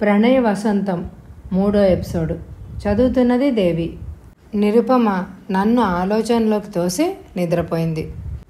ప్రణయ వసంతం మూడో ఎపిసోడు చదువుతున్నది దేవి నిరుపమ నన్ను ఆలోచనలోకి తోసి నిద్రపోయింది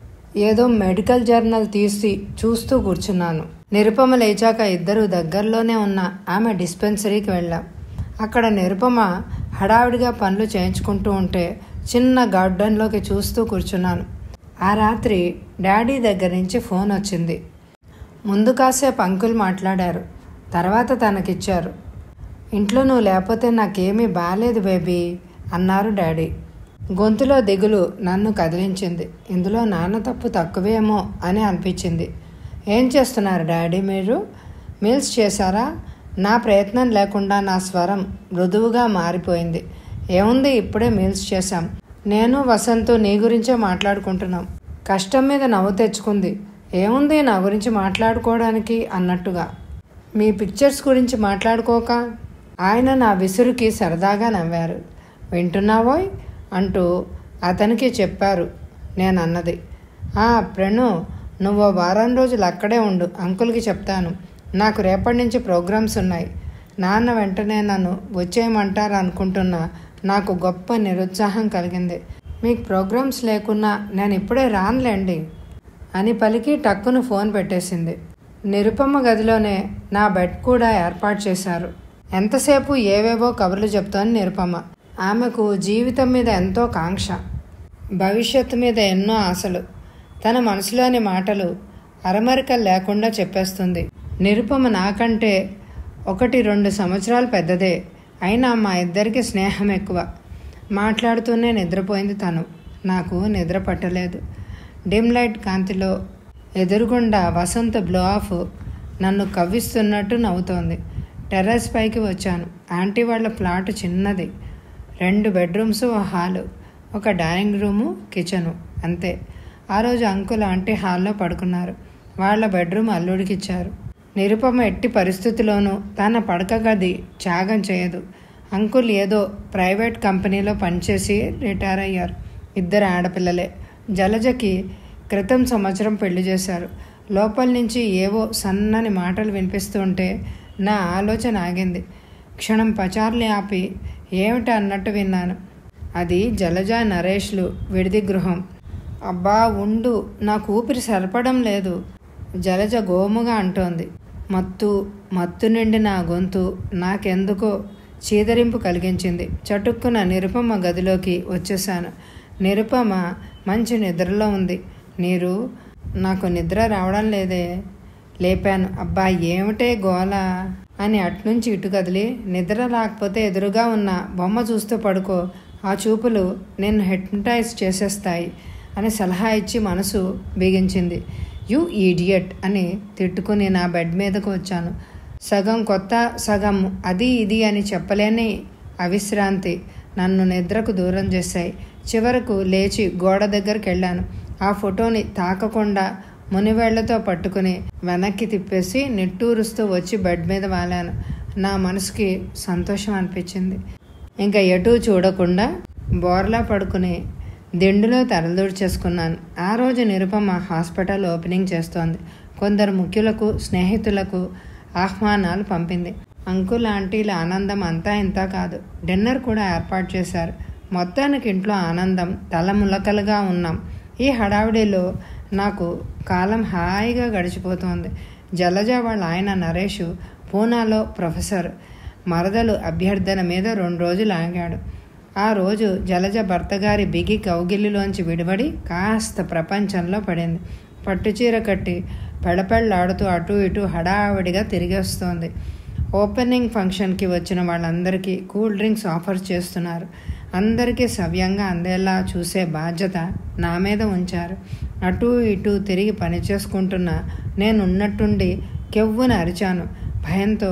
ఏదో మెడికల్ జర్నల్ తీసి చూస్తూ కూర్చున్నాను నిరుపమ లేచాక ఇద్దరు దగ్గరలోనే ఉన్న ఆమె డిస్పెన్సరీకి వెళ్ళాం అక్కడ నిరుపమ హడావిడిగా పనులు చేయించుకుంటూ ఉంటే చిన్న గార్డెన్లోకి చూస్తూ కూర్చున్నాను ఆ రాత్రి డాడీ దగ్గర నుంచి ఫోన్ వచ్చింది ముందు కాసేపు అంకుల్ మాట్లాడారు తర్వాత తనకిచ్చారు ఇంట్లో నువ్వు లేకపోతే నాకేమీ బాలేదు బేబీ అన్నారు డాడీ గొంతులో దిగులు నన్ను కదిలించింది ఇందులో నాన్న తప్పు తక్కువేమో అని అనిపించింది ఏం చేస్తున్నారు డాడీ మీరు మీల్స్ చేశారా నా ప్రయత్నం లేకుండా నా స్వరం మృదువుగా మారిపోయింది ఏముంది ఇప్పుడే మీల్స్ చేశాం నేను వసంతు నీ గురించే మాట్లాడుకుంటున్నాం కష్టం మీద నవ్వు తెచ్చుకుంది ఏముంది నా గురించి మాట్లాడుకోవడానికి అన్నట్టుగా మీ పిక్చర్స్ గురించి మాట్లాడుకోక ఆయన నా విసురుకి సరదాగా నవ్వారు వింటున్నావోయ్ అంటూ అతనికి చెప్పారు నేను అన్నది "ఆ, ప్రణు నువ్వు ఓ వారం రోజులు అక్కడే ఉండు అంకుల్కి చెప్తాను నాకు రేపటి నుంచి ప్రోగ్రామ్స్ ఉన్నాయి నాన్న వెంటనే నన్ను వచ్చేయమంటారు అనుకుంటున్నా నాకు గొప్ప నిరుత్సాహం కలిగింది మీకు ప్రోగ్రామ్స్ లేకున్నా నేను ఇప్పుడే రానులేండి అని పలికి టక్కును ఫోన్ పెట్టేసింది నిరుపమ్మ గదిలోనే నా బెడ్ కూడా ఏర్పాటు చేశారు ఎంతసేపు ఏవేవో కబుర్లు చెప్తోంది నిరుపమ్మ ఆమెకు జీవితం మీద ఎంతో కాంక్ష భవిష్యత్తు మీద ఎన్నో ఆశలు తన మనసులోని మాటలు అరమరికలు లేకుండా చెప్పేస్తుంది నిరుపమ నాకంటే ఒకటి రెండు సంవత్సరాలు పెద్దదే అయినా మా ఇద్దరికి స్నేహం ఎక్కువ మాట్లాడుతూనే నిద్రపోయింది తను నాకు నిద్ర పట్టలేదు డిమ్ లైట్ కాంతిలో ఎదురుగుండా వసంత బ్లో ఆఫ్ నన్ను కవ్విస్తున్నట్టు నవ్వుతోంది టెర్రస్ పైకి వచ్చాను ఆంటీ వాళ్ళ ఫ్లాట్ చిన్నది రెండు బెడ్రూమ్స్ ఓ హాలు ఒక డైనింగ్ రూము కిచెను అంతే ఆ రోజు అంకుల్ ఆంటీ హాల్లో పడుకున్నారు వాళ్ళ బెడ్రూమ్ అల్లుడికి ఇచ్చారు నిరుపమ ఎట్టి పరిస్థితిలోనూ తన పడక గది త్యాగం చేయదు అంకుల్ ఏదో ప్రైవేట్ కంపెనీలో పనిచేసి రిటైర్ అయ్యారు ఇద్దరు ఆడపిల్లలే జలజకి క్రితం సంవత్సరం పెళ్లి చేశారు లోపల నుంచి ఏవో సన్నని మాటలు వినిపిస్తుంటే నా ఆలోచన ఆగింది క్షణం పచార్లు ఆపి ఏమిటి అన్నట్టు విన్నాను అది జలజ నరేష్లు విడిది గృహం అబ్బా ఉండు నాకు ఊపిరి సరిపడం లేదు జలజ గోముగా అంటోంది మత్తు మత్తు నిండి నా గొంతు నాకెందుకో చీదరింపు కలిగించింది చటుక్కున నిరుపమ గదిలోకి వచ్చేసాను నిరుపమ మంచి నిద్రలో ఉంది నీరు నాకు నిద్ర రావడం లేదే లేపాను అబ్బా ఏమిటే గోల అని అట్నుంచి ఇటు కదిలి నిద్ర రాకపోతే ఎదురుగా ఉన్న బొమ్మ చూస్తూ పడుకో ఆ చూపులు నిన్ను హెప్నటైజ్ చేసేస్తాయి అని సలహా ఇచ్చి మనసు బిగించింది యు ఈడియట్ అని తిట్టుకుని నా బెడ్ మీదకు వచ్చాను సగం కొత్త సగం అది ఇది అని చెప్పలేని అవిశ్రాంతి నన్ను నిద్రకు దూరం చేశాయి చివరకు లేచి గోడ దగ్గరికి వెళ్ళాను ఆ ఫోటోని తాకకుండా మునివేళ్లతో పట్టుకుని వెనక్కి తిప్పేసి నిట్టూరుస్తూ వచ్చి బెడ్ మీద వాలాను నా మనసుకి సంతోషం అనిపించింది ఇంకా ఎటూ చూడకుండా బోర్లా పడుకుని దిండులో తలదూడ్చేసుకున్నాను ఆ రోజు నిరుపమ హాస్పిటల్ ఓపెనింగ్ చేస్తోంది కొందరు ముఖ్యులకు స్నేహితులకు ఆహ్వానాలు పంపింది అంకుల్ ఆంటీల ఆనందం అంతా ఇంత కాదు డిన్నర్ కూడా ఏర్పాటు చేశారు మొత్తానికి ఇంట్లో ఆనందం తలములకలుగా ఉన్నాం ఈ హడావిడిలో నాకు కాలం హాయిగా గడిచిపోతోంది జలజ వాళ్ళ ఆయన నరేష్ పూనాలో ప్రొఫెసర్ మరదలు అభ్యర్థన మీద రెండు రోజులు ఆగాడు ఆ రోజు జలజ భర్త గారి బిగి కౌగిలిలోంచి విడిపడి కాస్త ప్రపంచంలో పడింది పట్టుచీర కట్టి పెళ్ళపెళ్ళాడుతూ అటు ఇటు హడావిడిగా తిరిగి వస్తోంది ఓపెనింగ్ ఫంక్షన్కి వచ్చిన వాళ్ళందరికీ కూల్ డ్రింక్స్ ఆఫర్ చేస్తున్నారు అందరికీ సవ్యంగా అందేలా చూసే బాధ్యత నా మీద ఉంచారు అటు ఇటు తిరిగి పని చేసుకుంటున్న నేను ఉన్నట్టుండి కెవ్వున అరిచాను భయంతో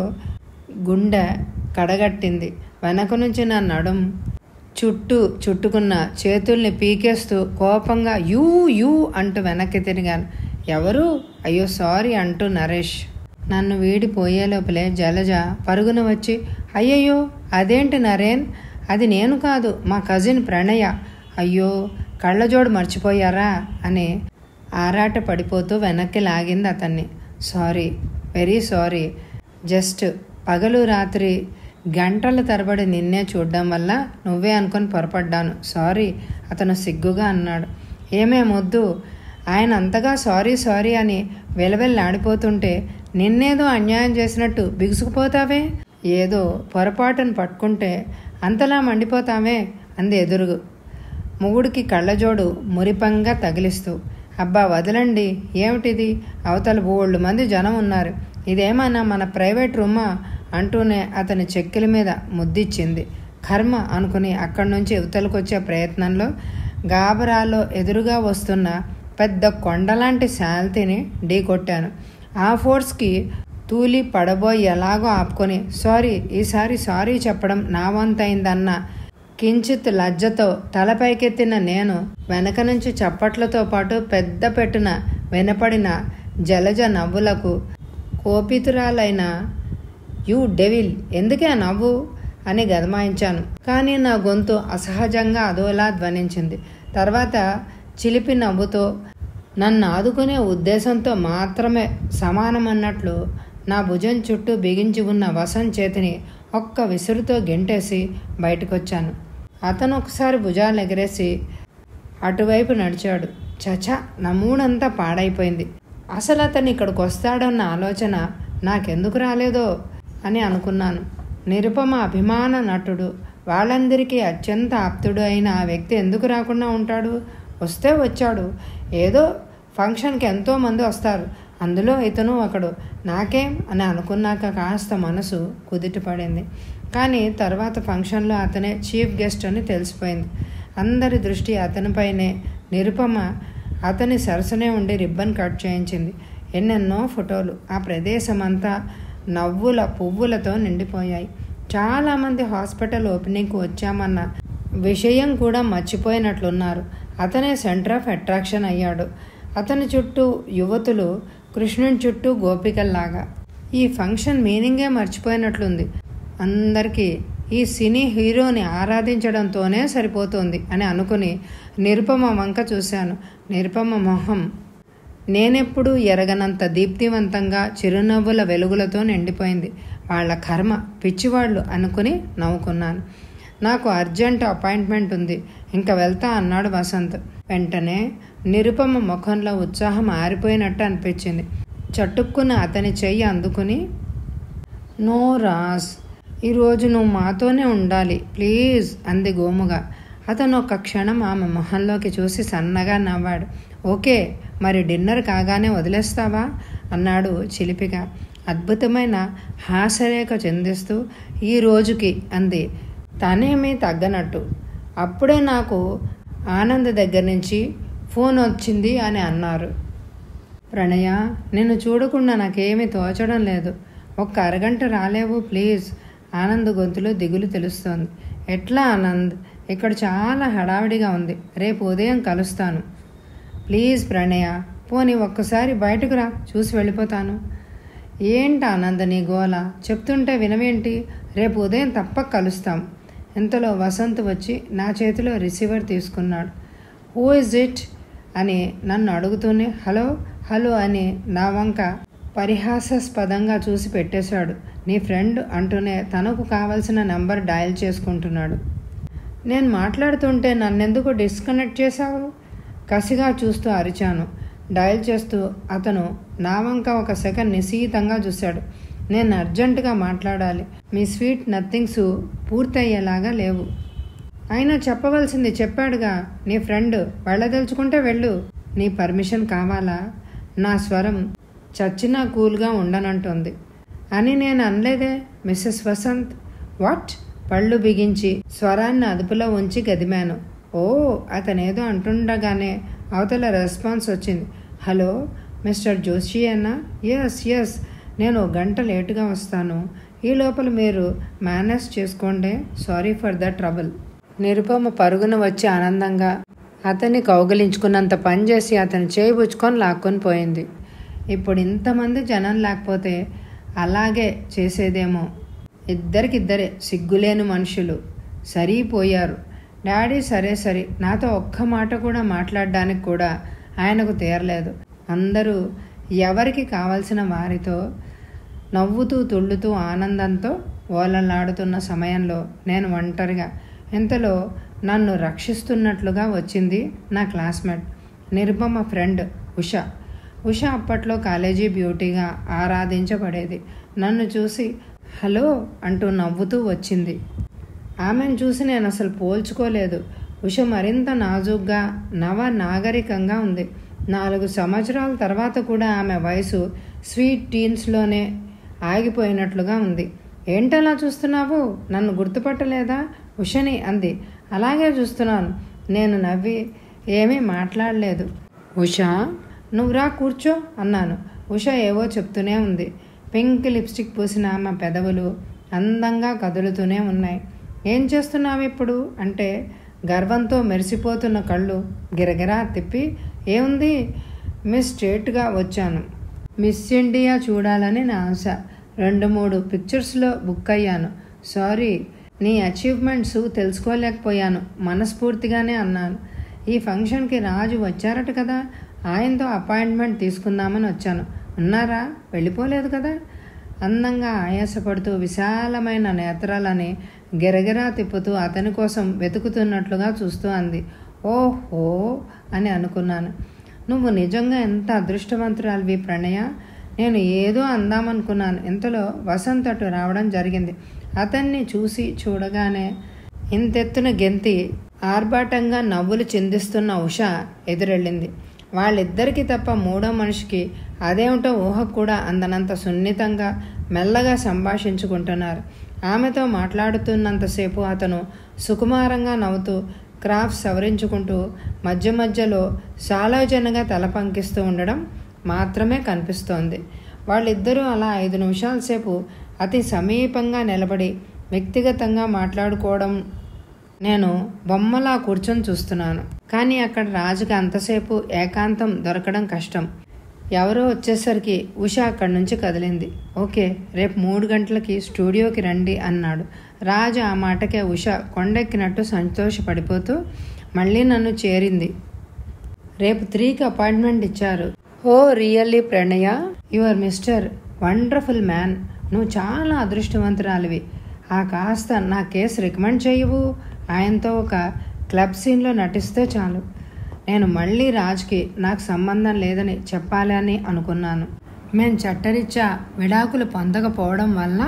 గుండె కడగట్టింది వెనక నుంచి నా నడుం చుట్టూ చుట్టుకున్న చేతుల్ని పీకేస్తూ కోపంగా యూ యూ అంటూ వెనక్కి తిరిగాను ఎవరు అయ్యో సారీ అంటూ నరేష్ నన్ను వీడిపోయే లోపలే జలజ పరుగున వచ్చి అయ్యయ్యో అదేంటి నరేన్ అది నేను కాదు మా కజిన్ ప్రణయ అయ్యో కళ్ళజోడు మర్చిపోయారా అని ఆరాట పడిపోతూ వెనక్కి లాగింది అతన్ని సారీ వెరీ సారీ జస్ట్ పగలు రాత్రి గంటల తరబడి నిన్నే చూడడం వల్ల నువ్వే అనుకొని పొరపడ్డాను సారీ అతను సిగ్గుగా అన్నాడు ఏమేమొద్దు ఆయన అంతగా సారీ సారీ అని వెలవెల్లాడిపోతుంటే నిన్నేదో అన్యాయం చేసినట్టు బిగుసుకుపోతావే ఏదో పొరపాటును పట్టుకుంటే అంతలా మండిపోతావే అంది ఎదురుగు మొగుడికి కళ్ళజోడు మురిపంగా తగిలిస్తూ అబ్బా వదలండి ఏమిటిది అవతల బోళ్ళు మంది జనం ఉన్నారు ఇదేమన్నా మన ప్రైవేట్ రూమా అంటూనే అతని చెక్కిల మీద ముద్దిచ్చింది కర్మ అనుకుని అక్కడి నుంచి ఇవతలకొచ్చే ప్రయత్నంలో గాబరాలో ఎదురుగా వస్తున్న పెద్ద కొండలాంటి శాల్తీని ఢీకొట్టాను ఆ ఫోర్స్కి తూలి పడబోయి ఎలాగో ఆపుకొని సారీ ఈసారి సారీ చెప్పడం నా వంతైందన్న కించిత్ లజ్జతో తలపైకెత్తిన నేను వెనక నుంచి చప్పట్లతో పాటు పెద్ద పెట్టున వినపడిన జలజ నవ్వులకు కోపితురాలైన యూ డెవిల్ ఎందుకే ఆ నవ్వు అని గదమాయించాను కానీ నా గొంతు అసహజంగా అదోలా ధ్వనించింది తర్వాత చిలిపి నవ్వుతో నన్ను ఆదుకునే ఉద్దేశంతో మాత్రమే సమానమన్నట్లు నా భుజం చుట్టూ బిగించి ఉన్న వసంత్ చేతిని ఒక్క విసురుతో గెంటేసి బయటకొచ్చాను అతను ఒకసారి భుజాలు ఎగరేసి అటువైపు నడిచాడు చచా నా మూడంతా పాడైపోయింది అసలు అతను ఇక్కడికి వస్తాడన్న ఆలోచన నాకెందుకు రాలేదో అని అనుకున్నాను నిరుపమ అభిమాన నటుడు వాళ్ళందరికీ అత్యంత ఆప్తుడు అయిన ఆ వ్యక్తి ఎందుకు రాకుండా ఉంటాడు వస్తే వచ్చాడు ఏదో ఫంక్షన్కి ఎంతో మంది వస్తారు అందులో ఇతను ఒకడు నాకేం అని అనుకున్నాక కాస్త మనసు కుదిటి పడింది కానీ తర్వాత ఫంక్షన్లో అతనే చీఫ్ గెస్ట్ అని తెలిసిపోయింది అందరి దృష్టి అతనిపైనే నిరుపమ అతని సరసనే ఉండి రిబ్బన్ కట్ చేయించింది ఎన్నెన్నో ఫోటోలు ఆ ప్రదేశం అంతా నవ్వుల పువ్వులతో నిండిపోయాయి చాలామంది హాస్పిటల్ ఓపెనింగ్కి వచ్చామన్న విషయం కూడా మర్చిపోయినట్లున్నారు అతనే సెంటర్ ఆఫ్ అట్రాక్షన్ అయ్యాడు అతని చుట్టూ యువతులు కృష్ణుని చుట్టూ గోపికల్లాగా ఈ ఫంక్షన్ మీనింగే మర్చిపోయినట్లుంది అందరికీ ఈ సినీ హీరోని ఆరాధించడంతోనే సరిపోతుంది అని అనుకుని నిరుపమ వంక చూశాను నిరుపమ మొహం నేనెప్పుడు ఎరగనంత దీప్తివంతంగా చిరునవ్వుల వెలుగులతో నిండిపోయింది వాళ్ళ కర్మ పిచ్చివాళ్ళు అనుకుని నవ్వుకున్నాను నాకు అర్జెంట్ అపాయింట్మెంట్ ఉంది ఇంకా వెళ్తా అన్నాడు వసంత్ వెంటనే నిరుపమ ముఖంలో ఉత్సాహం ఆరిపోయినట్టు అనిపించింది చటుక్కున అతని చెయ్యి అందుకుని నో రాస్ ఈరోజు నువ్వు మాతోనే ఉండాలి ప్లీజ్ అంది గోముగా అతను ఒక క్షణం ఆమె మొహంలోకి చూసి సన్నగా నవ్వాడు ఓకే మరి డిన్నర్ కాగానే వదిలేస్తావా అన్నాడు చిలిపిగా అద్భుతమైన హాస్యరేఖ చెందిస్తూ ఈ రోజుకి అంది తనేమీ తగ్గనట్టు అప్పుడే నాకు ఆనంద్ దగ్గర నుంచి ఫోన్ వచ్చింది అని అన్నారు ప్రణయ నిన్ను చూడకుండా నాకేమీ తోచడం లేదు ఒక్క అరగంట రాలేవు ప్లీజ్ ఆనంద్ గొంతులో దిగులు తెలుస్తోంది ఎట్లా ఆనంద్ ఇక్కడ చాలా హడావిడిగా ఉంది రేపు ఉదయం కలుస్తాను ప్లీజ్ ప్రణయ పోనీ ఒక్కసారి బయటకు రా చూసి వెళ్ళిపోతాను ఏంటి ఆనంద్ నీ గోల చెప్తుంటే వినవేంటి రేపు ఉదయం తప్పక కలుస్తాం ఇంతలో వసంత్ వచ్చి నా చేతిలో రిసీవర్ తీసుకున్నాడు హూ ఇస్ ఇట్ అని నన్ను అడుగుతూనే హలో హలో అని నా వంక పరిహాసాస్పదంగా చూసి పెట్టేశాడు నీ ఫ్రెండ్ అంటూనే తనకు కావలసిన నంబర్ డయల్ చేసుకుంటున్నాడు నేను మాట్లాడుతుంటే నన్నెందుకు డిస్కనెక్ట్ చేశావు కసిగా చూస్తూ అరిచాను డయల్ చేస్తూ అతను నా వంక ఒక సెకండ్ నిశీతంగా చూశాడు నేను అర్జెంటుగా మాట్లాడాలి మీ స్వీట్ నథింగ్స్ పూర్తయ్యేలాగా లేవు అయినా చెప్పవలసింది చెప్పాడుగా నీ ఫ్రెండ్ వెళ్ళదలుచుకుంటే వెళ్ళు నీ పర్మిషన్ కావాలా నా స్వరం చచ్చినా కూల్గా ఉండనంటుంది అని నేను అనలేదే మిస్సెస్ వసంత్ వాట్ పళ్ళు బిగించి స్వరాన్ని అదుపులో ఉంచి గదిమాను ఓ అతనేదో అంటుండగానే అవతల రెస్పాన్స్ వచ్చింది హలో మిస్టర్ జోషి అన్నా ఎస్ ఎస్ నేను ఒక గంట లేటుగా వస్తాను ఈ లోపల మీరు మేనేజ్ చేసుకోండి sorry for the trouble Nirupama పరుగున వచ్చి ఆనందంగా అతన్ని కౌగిలించుకున్నంత పని చేసి అతను చేయిబుచ్చుకొని లాక్కొని పోయింది ఇప్పుడు ఇంతమంది జనం లేకపోతే అలాగే చేసేదేమో ఇద్దరికిద్దరే సిగ్గులేని మనుషులు సరిపోయారు డాడీ సరే సరే నాతో ఒక్క మాట కూడా మాట్లాడడానికి కూడా ఆయనకు తీరలేదు అందరూ ఎవరికి కావలసిన వారితో నవ్వుతూ తుళ్ళుతూ ఆనందంతో ఓలలాడుతున్న సమయంలో నేను ఒంటరిగా ఇంతలో నన్ను రక్షిస్తున్నట్లుగా వచ్చింది నా క్లాస్మేట్ నిరుపమ ఫ్రెండ్ ఉష ఉష అప్పట్లో కాలేజీ బ్యూటీగా ఆరాధించబడేది నన్ను చూసి హలో అంటూ నవ్వుతూ వచ్చింది ఆమెను చూసి నేను అసలు పోల్చుకోలేదు ఉష మరింత నాజుగ్గా నవ నాగరికంగా ఉంది నాలుగు సంవత్సరాల తర్వాత కూడా ఆమె వయసు స్వీట్ టీన్స్లోనే ఆగిపోయినట్లుగా ఉంది ఏంటలా చూస్తున్నావు నన్ను గుర్తుపట్టలేదా ఉషని అంది అలాగే చూస్తున్నాను నేను నవ్వి ఏమీ మాట్లాడలేదు ఉషా నువ్వు రా కూర్చో అన్నాను ఉష ఏవో చెప్తూనే ఉంది పింక్ లిప్స్టిక్ పూసిన ఆమె పెదవులు అందంగా కదులుతూనే ఉన్నాయి ఏం చేస్తున్నావు ఇప్పుడు అంటే గర్వంతో మెరిసిపోతున్న కళ్ళు గిరగిరా తిప్పి ఏముంది మిస్ స్ట్రేట్గా వచ్చాను మిస్ ఇండియా చూడాలని నా ఆశ రెండు మూడు పిక్చర్స్లో బుక్ అయ్యాను సారీ నీ అచీవ్మెంట్స్ తెలుసుకోలేకపోయాను మనస్ఫూర్తిగానే అన్నాను ఈ ఫంక్షన్కి రాజు వచ్చారట కదా ఆయనతో అపాయింట్మెంట్ తీసుకుందామని వచ్చాను ఉన్నారా వెళ్ళిపోలేదు కదా అందంగా ఆయాసపడుతూ విశాలమైన నేత్రాలని గిరగిరా తిప్పుతూ అతని కోసం వెతుకుతున్నట్లుగా చూస్తూ అంది ఓహో అని అనుకున్నాను నువ్వు నిజంగా ఎంత అదృష్టవంతురాలివి ప్రణయ నేను ఏదో అందామనుకున్నాను ఇంతలో వసంత్ అటు రావడం జరిగింది అతన్ని చూసి చూడగానే ఇంతెత్తున గెంతి ఆర్భాటంగా నవ్వులు చిందిస్తున్న ఉష ఎదురెళ్ళింది వాళ్ళిద్దరికీ తప్ప మూడో మనిషికి అదేమిటో ఊహ కూడా అందనంత సున్నితంగా మెల్లగా సంభాషించుకుంటున్నారు ఆమెతో మాట్లాడుతున్నంతసేపు అతను సుకుమారంగా నవ్వుతూ క్రాఫ్ట్ సవరించుకుంటూ మధ్య మధ్యలో సాలోచనగా తల పంకిస్తూ ఉండడం మాత్రమే కనిపిస్తోంది వాళ్ళిద్దరూ అలా ఐదు నిమిషాల సేపు అతి సమీపంగా నిలబడి వ్యక్తిగతంగా మాట్లాడుకోవడం నేను బొమ్మలా కూర్చొని చూస్తున్నాను కానీ అక్కడ రాజుకి అంతసేపు ఏకాంతం దొరకడం కష్టం ఎవరో వచ్చేసరికి ఉష అక్కడి నుంచి కదిలింది ఓకే రేపు మూడు గంటలకి స్టూడియోకి రండి అన్నాడు రాజు ఆ మాటకే ఉష కొండెక్కినట్టు సంతోషపడిపోతూ మళ్ళీ నన్ను చేరింది రేపు త్రీకి అపాయింట్మెంట్ ఇచ్చారు oh really Pranaya your Mr wonderful man నువ్వు చాలా అదృష్టవంతురాలివి ఆ కాస్త నా కేసు రికమెండ్ చేయవు ఆయనతో ఒక క్లబ్ సీన్లో నటిస్తే చాలు నేను మళ్ళీ రాజ్కి నాకు సంబంధం లేదని చెప్పాలని అనుకున్నాను మేం చట్టరీత్యా విడాకులు పొందకపోవడం వల్ల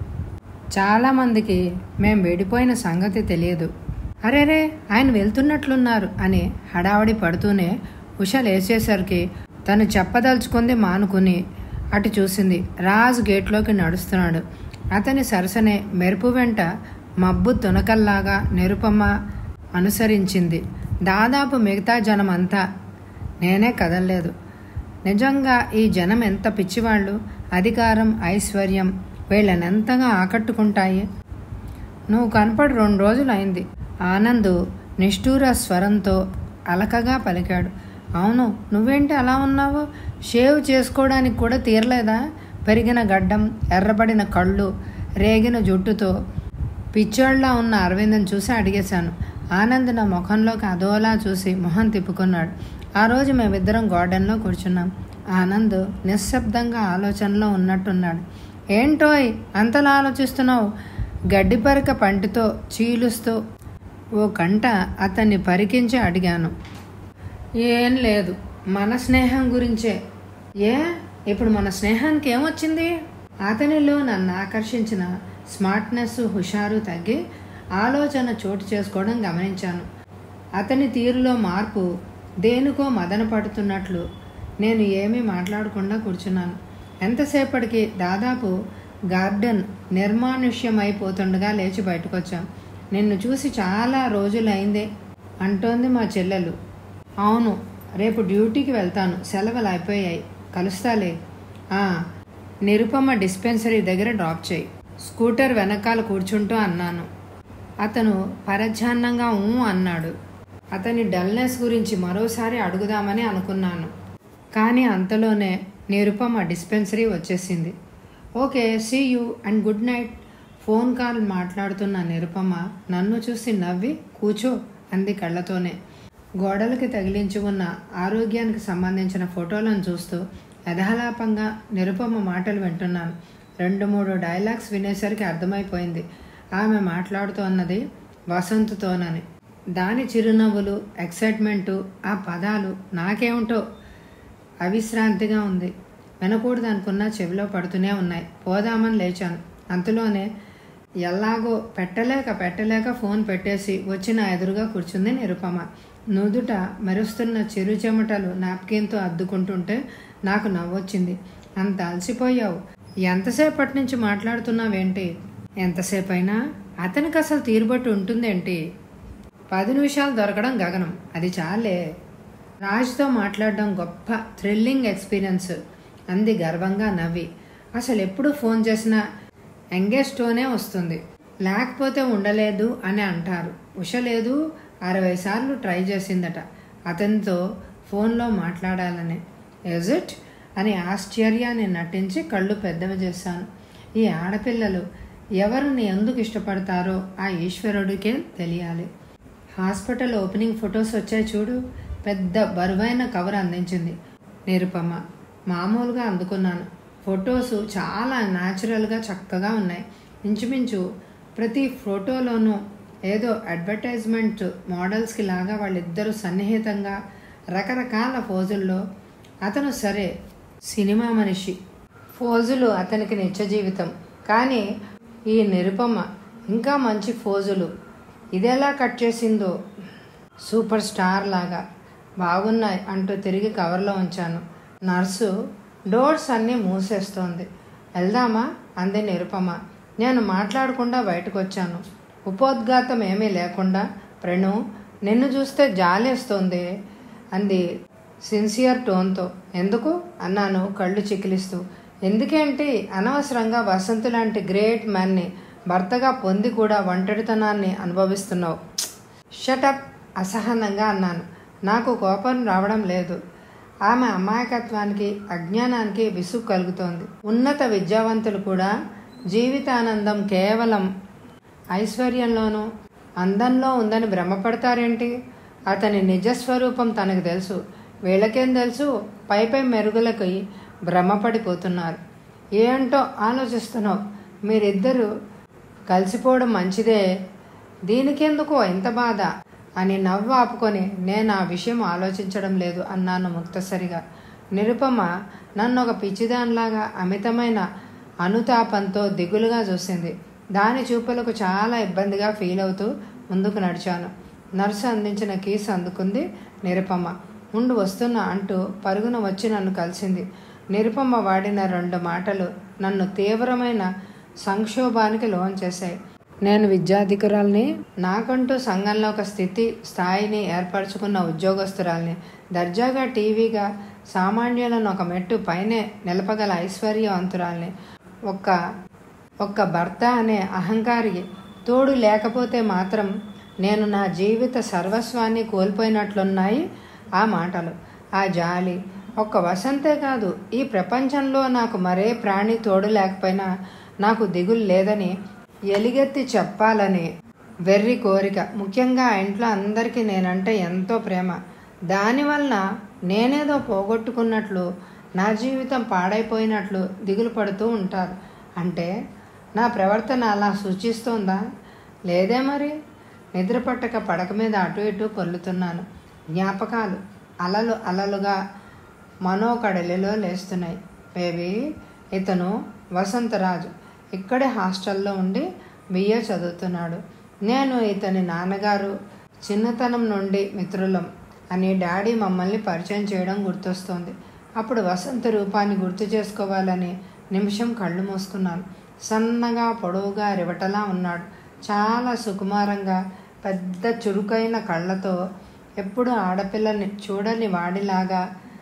చాలామందికి మేం విడిపోయిన సంగతి తెలియదు అరేరే ఆయన వెళ్తున్నట్లున్నారు అని హడావడి పడుతూనే ఉష లేచేసరికి తను చెప్పదలుచుకుంది మానుకుని అటు చూసింది రాజ్ గేట్లోకి నడుస్తున్నాడు అతని సరసనే మెరుపు వెంట మబ్బు తునకల్లాగా నిరుపమ్మ అనుసరించింది దాదాపు మిగతా జనం అంతా నేనే కదలలేదు నిజంగా ఈ జనం ఎంత పిచ్చివాళ్ళు అధికారం ఐశ్వర్యం వీళ్ళనెంతగా ఆకట్టుకుంటాయి నువ్వు కనపడి రెండు రోజులు అయింది ఆనంద్ నిష్ఠూర స్వరంతో అలకగా పలికాడు అవును నువ్వేంటి అలా ఉన్నావు షేవ్ చేసుకోవడానికి కూడా తీరలేదా పెరిగిన గడ్డం ఎర్రబడిన కళ్ళు రేగిన జుట్టుతో పిచ్చోళ్ళ ఉన్న అరవిందం చూసి అడిగేశాను ఆనంద్ నా ముఖంలోకి అదోలా చూసి మొహం తిప్పుకున్నాడు ఆ రోజు మేమిద్దరం గార్డెన్లో కూర్చున్నాం ఆనంద్ నిశ్శబ్దంగా ఆలోచనలో ఉన్నట్టున్నాడు ఏంటోయ్ అంతలా ఆలోచిస్తున్నావు గడ్డిపరక పంటితో చీలుస్తూ ఓ కంట అతన్ని పరికించి అడిగాను ఏం లేదు మన స్నేహం గురించే ఏ ఇప్పుడు మన స్నేహానికి ఏమొచ్చింది అతనిలో నన్ను ఆకర్షించిన స్మార్ట్నెస్ హుషారు తగ్గి ఆలోచన చోటు చేసుకోవడం గమనించాను అతని తీరులో మార్పు దేనికో మదన పడుతున్నట్లు నేను ఏమీ మాట్లాడకుండా కూర్చున్నాను ఎంతసేపటికి దాదాపు గార్డెన్ నిర్మానుష్యమైపోతుండగా లేచి బయటకు వచ్చాం నిన్ను చూసి చాలా రోజులైందే అంటోంది మా చెల్లెలు అవును రేపు డ్యూటీకి వెళ్తాను సెలవులు అయిపోయాయి కలుస్తాలే ఆ, నిరుపమ డిస్పెన్సరీ దగ్గర డ్రాప్ చేయి స్కూటర్ వెనకాల కూర్చుంటూ అన్నాను అతను పరధ్యాన్నంగా ఊ అన్నాడు అతని డల్నెస్ గురించి మరోసారి అడుగుదామని అనుకున్నాను కానీ అంతలోనే నిరుపమ డిస్పెన్సరీ వచ్చేసింది okay see you and good night phone call మాట్లాడుతున్న నిరుపమ నన్ను చూసి నవ్వి కూచో అంది కళ్ళతోనే గోడలకి తగిలించి ఉన్న ఆరోగ్యానికి సంబంధించిన ఫోటోలను చూస్తూ యథాలాపంగా నిరుపమ మాటలు వింటున్నాను రెండు మూడు డైలాగ్స్ వినేసరికి అర్థమైపోయింది ఆమె మాట్లాడుతోన్నది వసంత్తోనని దాని చిరునవ్వులు ఎక్సైట్మెంటు ఆ పదాలు నాకేమిటో అవిశ్రాంతిగా ఉంది వినకూడదు అనుకున్న చెవిలో పడుతూనే ఉన్నాయి పోదామని లేచాను అంతలోనే ఎల్లాగో పెట్టలేక పెట్టలేక ఫోన్ పెట్టేసి వచ్చి నా ఎదురుగా కూర్చుంది నిరుపమ నుదుట మెరుస్తున్న చిరు చెమటలు నాప్కిన్తో అద్దుకుంటుంటే నాకు నవ్వొచ్చింది అంత అలసిపోయావు ఎంతసేపటి నుంచి మాట్లాడుతున్నావేంటి ఎంతసేపు అయినా అతనికి అసలు తీరుబట్టు ఉంటుందేంటి పది నిమిషాలు దొరకడం గగనం అది చాలే రాజుతో మాట్లాడడం గొప్ప థ్రిల్లింగ్ ఎక్స్పీరియన్స్ అంది గర్వంగా నవ్వి అసలు ఎప్పుడు ఫోన్ చేసినా ఎంగేజ్తోనే వస్తుంది లేకపోతే ఉండలేదు అని అంటారు ఉష లేదు అరవై సార్లు ట్రై చేసిందట అతనితో ఫోన్లో మాట్లాడాలని ఎజ్ ఇట్ అని ఆశ్చర్యాన్ని నటించి కళ్ళు పెద్దవి చేశాను ఈ ఆడపిల్లలు ఎవరిని ఎందుకు ఇష్టపడతారో ఆ ఈశ్వరుడికే తెలియాలి హాస్పిటల్ ఓపెనింగ్ ఫొటోస్ వచ్చాయి చూడు పెద్ద బరువైన కవర్ అందించింది నిరుపమ మామూలుగా అందుకున్నాను ఫొటోస్ చాలా న్యాచురల్గా చక్కగా ఉన్నాయి ఇంచుమించు ప్రతి ఫోటోలోనూ ఏదో అడ్వర్టైజ్మెంట్ మోడల్స్కి లాగా వాళ్ళిద్దరూ సన్నిహితంగా రకరకాల ఫోజుల్లో అతను సరే సినిమా మనిషి ఫోజులు అతనికి నిత్య జీవితం కానీ ఈ నిరుపమ ఇంకా మంచి ఫోజులు ఇదెలా కట్ చేసిందో సూపర్ స్టార్ లాగా బాగున్నాయి అంటూ తిరిగి కవర్లో ఉంచాను నర్సు డోర్స్ అన్నీ మూసేస్తోంది వెళ్దామా అంది నిరుపమ నేను మాట్లాడకుండా బయటకు వచ్చాను ఉపోద్ఘాతం ఏమీ లేకుండా ప్రణు నిన్ను చూస్తే జాలేస్తోంది అంది సిన్సియర్ టోన్తో ఎందుకు అన్నాను కళ్ళు చికిలిస్తూ ఎందుకేంటి అనవసరంగా వసంతు లాంటి గ్రేట్ మ్యాన్ని భర్తగా పొంది కూడా ఒంటరితనాన్ని అనుభవిస్తున్నావు షటప్ అసహనంగా అన్నాను నాకు కోపం రావడం లేదు ఆమె అమాయకత్వానికి అజ్ఞానానికి విసుగు కలుగుతోంది ఉన్నత విద్యావంతులు కూడా జీవితానందం కేవలం ఐశ్వర్యంలోనూ అందంలో ఉందని భ్రమపడతారేంటి అతని నిజస్వరూపం తనకు తెలుసు వీళ్ళకేం తెలుసు పై పై మెరుగులకి భ్రమపడిపోతున్నారు ఏంటో ఆలోచిస్తున్నావు మీరిద్దరూ కలిసిపోవడం మంచిదే దీనికెందుకో ఇంత బాధ అని నవ్వు ఆపుకొని నేను ఆ విషయం ఆలోచించడం లేదు అన్నాను ముక్తసరిగా నిరుపమ నన్ను ఒక పిచ్చిదానిలాగా అమితమైన అనుతాపంతో దిగులుగా చూసింది దాని చూపులకు చాలా ఇబ్బందిగా ఫీల్ అవుతూ ముందుకు నడిచాను నర్సు అందించిన కీస్ అందుకుంది నిరుపమ ఉండు వస్తున్నా అంటూ పరుగున వచ్చి నన్ను కలిసింది నిరుపమ వాడిన రెండు మాటలు నన్ను తీవ్రమైన సంక్షోభానికి లోన్ చేశాయి నేను విద్యాధికురాల్ని నాకంటూ సంఘంలో ఒక స్థితి స్థాయిని ఏర్పరచుకున్న ఉద్యోగస్తురాల్ని దర్జాగా టీవీగా సామాన్యులను ఒక మెట్టు పైనే నిలపగల ఐశ్వర్యవంతురాల్ని ఒక్క ఒక్క భర్త అనే అహంకారి తోడు లేకపోతే మాత్రం నేను నా జీవిత సర్వస్వాన్ని కోల్పోయినట్లున్నాయి ఆ మాటలు ఆ జాలి ఒక్క వసంతే కాదు ఈ ప్రపంచంలో నాకు మరే ప్రాణి తోడు లేకపోయినా నాకు దిగులు లేదని ఎలిగెత్తి చెప్పాలని వెర్రి కోరిక ముఖ్యంగా ఆ ఇంట్లో అందరికీ నేనంటే ఎంతో ప్రేమ దానివలన నేనేదో పోగొట్టుకున్నట్లు నా జీవితం పాడైపోయినట్లు దిగులు పడుతూ ఉంటారు అంటే నా ప్రవర్తన అలా సూచిస్తోందా లేదే మరి నిద్ర పట్టక పడక మీద అటు ఇటు పొల్లుతున్నాను జ్ఞాపకాలు అలలు అలలుగా మనోకడలిలో లేస్తున్నాయి బేబీ ఇతను వసంతరాజు ఇక్కడే హాస్టల్లో ఉండి బిఏ చదువుతున్నాడు నేను ఇతని నాన్నగారు చిన్నతనం నుండి మిత్రులం అని డాడీ మమ్మల్ని పరిచయం చేయడం గుర్తొస్తోంది అప్పుడు వసంత రూపాన్ని గుర్తు చేసుకోవాలని నిమిషం కళ్ళు మూసుకున్నాను సన్నగా పొడవుగా రివటలా ఉన్నాడు చాలా సుకుమారంగా పెద్ద చురుకైన కళ్ళతో ఎప్పుడు ఆడపిల్లని చూడని వాడిలాగా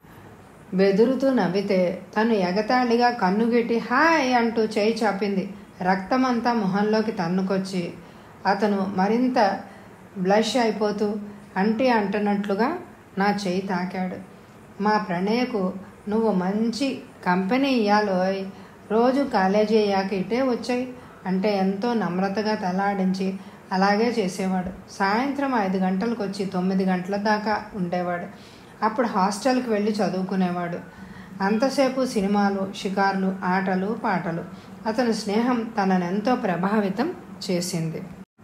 బెదురుతూ నవ్వితే తను ఎగతాళిగా కన్నుగెట్టి హాయ్ అంటూ చేయి చాపింది రక్తమంతా మొహంలోకి తన్నుకొచ్చి అతను మరింత బ్లష్ అయిపోతూ అంటి అంటున్నట్లుగా నా చేయి తాకాడు మా ప్రణయకు నువ్వు మంచి కంపెనీ ఇయ్యాలోయ్ రోజు కాలేజీ అయ్యాక ఇటే వచ్చాయి అంటే ఎంతో నమ్రతగా తలాడించి అలాగే చేసేవాడు సాయంత్రం ఐదు గంటలకు వచ్చి తొమ్మిది గంటల దాకా ఉండేవాడు అప్పుడు హాస్టల్కి వెళ్ళి చదువుకునేవాడు అంతసేపు సినిమాలు షికార్లు ఆటలు పాటలు అతని స్నేహం తననెంతో ప్రభావితం చేసింది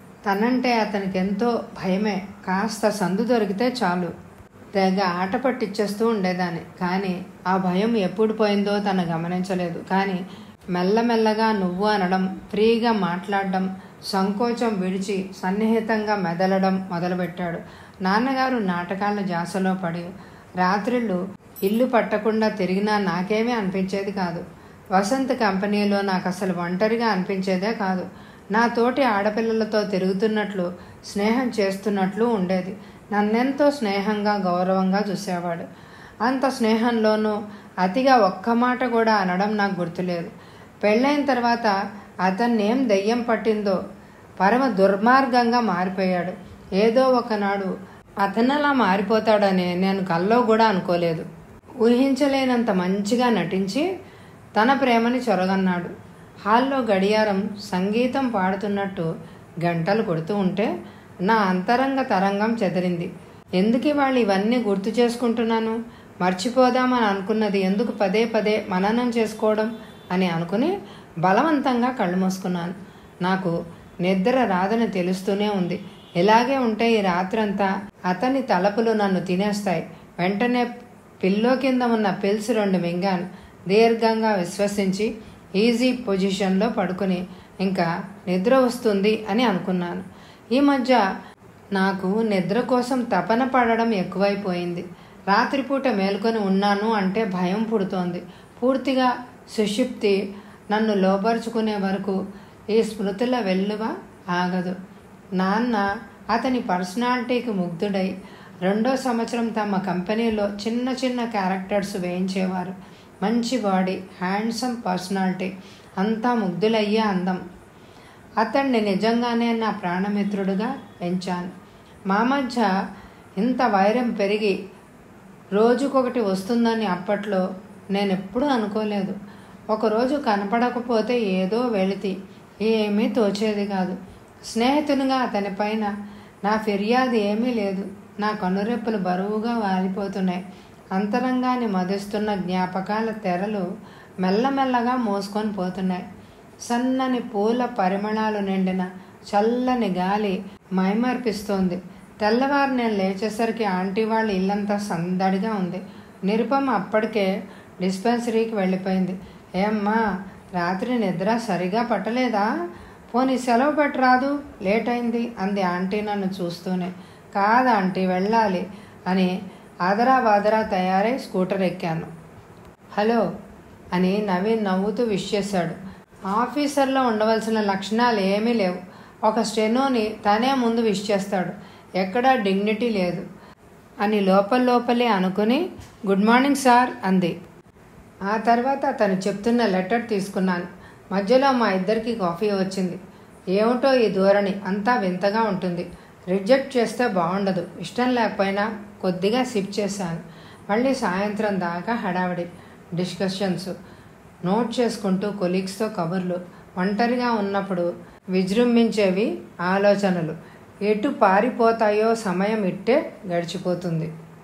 తనంటే అతనికి ఎంతో భయమే కాస్త సందు దొరికితే చాలు తెగ ఆట పట్టిచ్చేస్తూ ఉండేదాన్ని కానీ ఆ భయం ఎప్పుడు పోయిందో తను గమనించలేదు కానీ మెల్లమెల్లగా నువ్వు అనడం ఫ్రీగా మాట్లాడడం సంకోచం విడిచి సన్నిహితంగా మెదలడం మొదలుపెట్టాడు నాన్నగారు నాటకాల జాసలో పడి రాత్రిళ్ళు ఇల్లు పట్టకుండా తిరిగినా నాకేమీ అనిపించేది కాదు వసంత్ కంపెనీలో నాకు అసలు ఒంటరిగా అనిపించేదే కాదు నా తోటి ఆడపిల్లలతో తిరుగుతున్నట్లు స్నేహం చేస్తున్నట్లు ఉండేది నన్నెంతో స్నేహంగా గౌరవంగా చూసేవాడు అంత స్నేహంలోనూ అతిగా ఒక్క మాట కూడా అనడం నాకు గుర్తులేదు పెళ్ళైన తర్వాత అతన్ని ఏం దెయ్యం పట్టిందో పరమ దుర్మార్గంగా మారిపోయాడు ఏదో ఒకనాడు అతనలా మారిపోతాడని నేను కల్లో కూడా అనుకోలేదు ఊహించలేనంత మంచిగా నటించి తన ప్రేమని చొరగన్నాడు హాల్లో గడియారం సంగీతం పాడుతున్నట్టు గంటలు కొడుతూ ఉంటే నా అంతరంగ తరంగం చెదిరింది ఎందుకు ఇవాళ ఇవన్నీ గుర్తు చేసుకుంటున్నాను మర్చిపోదామని అనుకున్నది ఎందుకు పదే పదే మననం చేసుకోవడం అని అనుకుని బలవంతంగా కళ్ళు మూసుకున్నాను నాకు నిద్ర రాదని తెలుస్తూనే ఉంది ఇలాగే ఉంటే ఈ రాత్రంతా అతని తలపులు నన్ను తినేస్తాయి వెంటనే పిల్లో కింద ఉన్న పిల్స్ రెండు మింగాను దీర్ఘంగా విశ్వసించి ఈజీ పొజిషన్లో పడుకుని ఇంకా నిద్ర వస్తుంది అని అనుకున్నాను ఈ మధ్య నాకు నిద్ర కోసం తపన పడడం ఎక్కువైపోయింది రాత్రిపూట మేల్కొని ఉన్నాను అంటే భయం పుడుతోంది పూర్తిగా సుషుప్తి నన్ను లోపరుచుకునే వరకు ఈ స్మృతుల వెల్లువ ఆగదు నాన్న అతని పర్సనాలిటీకి ముగ్ధుడై రెండో సంవత్సరం తమ కంపెనీలో చిన్న చిన్న క్యారెక్టర్స్ వేయించేవారు మంచి బాడీ హ్యాండ్సమ్ పర్సనాలిటీ అంతా ముగ్ధులయ్యే అందం అతన్ని నిజంగానే నా ప్రాణమిత్రుడుగా పెంచాను మా మధ్య ఇంత వైరం పెరిగి రోజుకొకటి వస్తుందని అప్పట్లో నేను ఎప్పుడూ అనుకోలేదు ఒకరోజు కనపడకపోతే ఏదో వెళితి ఏమీ తోచేది కాదు స్నేహితునిగా అతనిపైన నా ఫిర్యాదు ఏమీ లేదు నా కనురెప్పలు బరువుగా వాలిపోతున్నాయి అంతరంగాన్ని మదిస్తున్న జ్ఞాపకాల తెరలు మెల్లమెల్లగా మోసుకొని పోతున్నాయి సన్నని పూల పరిమళాలు నిండిన చల్లని గాలి మైమర్పిస్తోంది తెల్లవారు నేను లేచేసరికి ఆంటీ వాళ్ళ ఇల్లంతా సందడిగా ఉంది నిరుపమ అప్పటికే డిస్పెన్సరీకి వెళ్ళిపోయింది ఏమ్మా రాత్రి నిద్ర సరిగా పట్టలేదా పోనీ సెలవు పెట్టరాదు లేట్ అయింది అంది ఆంటీ నన్ను చూస్తూనే కాదు ఆంటీ వెళ్ళాలి అని ఆదరా బాదరా తయారై స్కూటర్ ఎక్కాను హలో అని నవీన్ నవ్వుతూ విష్ చేశాడు ఆఫీసర్లో ఉండవలసిన లక్షణాలు ఏమీ లేవు ఒక స్టెనోని తనే ముందు విష్ చేస్తాడు ఎక్కడా డిగ్నిటీ లేదు అని లోపల లోపలే అనుకుని గుడ్ మార్నింగ్ సార్ అంది ఆ తర్వాత తను చెప్తున్న లెటర్ తీసుకున్నాను మధ్యలో మా ఇద్దరికి కాఫీ వచ్చింది ఏమిటో ఈ ధోరణి అంతా వింతగా ఉంటుంది రిజెక్ట్ చేస్తే బాగుండదు ఇష్టం లేకపోయినా కొద్దిగా సిప్ చేశాను మళ్ళీ సాయంత్రం దాకా హడావిడి డిస్కషన్స్ నోట్ చేసుకుంటూ కొలీగ్స్తో కబుర్లు ఒంటరిగా ఉన్నప్పుడు విజృంభించేవి ఆలోచనలు ఎటు పారిపోతాయో సమయం ఇట్టే గడిచిపోతుంది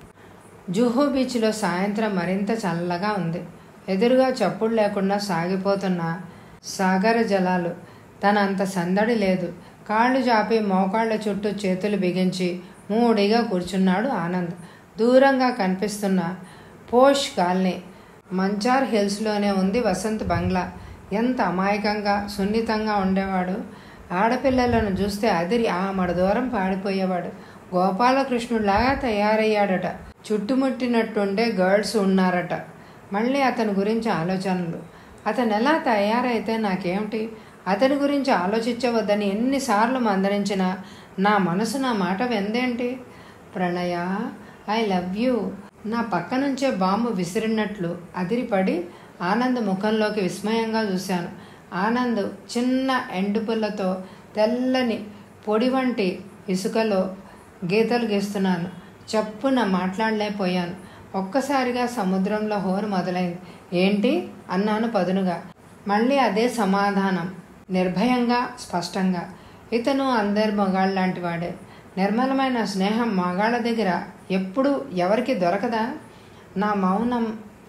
జూహూ బీచ్లో సాయంత్రం మరింత చల్లగా ఉంది ఎదురుగా చప్పుడు లేకుండా సాగిపోతున్న సాగర జలాలు తన అంత సందడి లేదు కాళ్ళు చాపి మోకాళ్ళ చుట్టూ చేతులు బిగించి మూడిగా కూర్చున్నాడు ఆనంద్ దూరంగా కనిపిస్తున్న పోష్ కాలనీ మంచార్ హిల్స్లోనే ఉంది వసంత్ బంగ్లా ఎంత అమాయకంగా సున్నితంగా ఉండేవాడు ఆడపిల్లలను చూస్తే అదిరి ఆమడ దూరం పాడిపోయేవాడు గోపాలకృష్ణుడిలాగా తయారయ్యాడట చుట్టుముట్టినట్టుండే గర్ల్స్ ఉన్నారట మళ్ళీ అతని గురించి ఆలోచనలు అతను ఎలా తయారైతే నాకేమిటి అతని గురించి ఆలోచించవద్దని ఎన్నిసార్లు మందరించినా నా మనసు నా మాట వెందేంటి ప్రణయ ఐ లవ్ యూ నా పక్క నుంచే బాంబు విసిరినట్లు అదిరిపడి ఆనంద్ ముఖంలోకి విస్మయంగా చూశాను ఆనంద్ చిన్న ఎండుపుల్లతో తెల్లని పొడి వంటి ఇసుకలో గీతలు గీస్తున్నాను చప్పున మాట్లాడలేకపోయాను ఒక్కసారిగా సముద్రంలో హోరు మొదలైంది ఏంటి అన్నాను పదునుగా మళ్ళీ అదే సమాధానం నిర్భయంగా స్పష్టంగా ఇతను అందరి మగాళ్ళ లాంటి వాడే నిర్మలమైన స్నేహం మగాళ్ళ దగ్గర ఎప్పుడు ఎవరికి దొరకదా నా మౌనం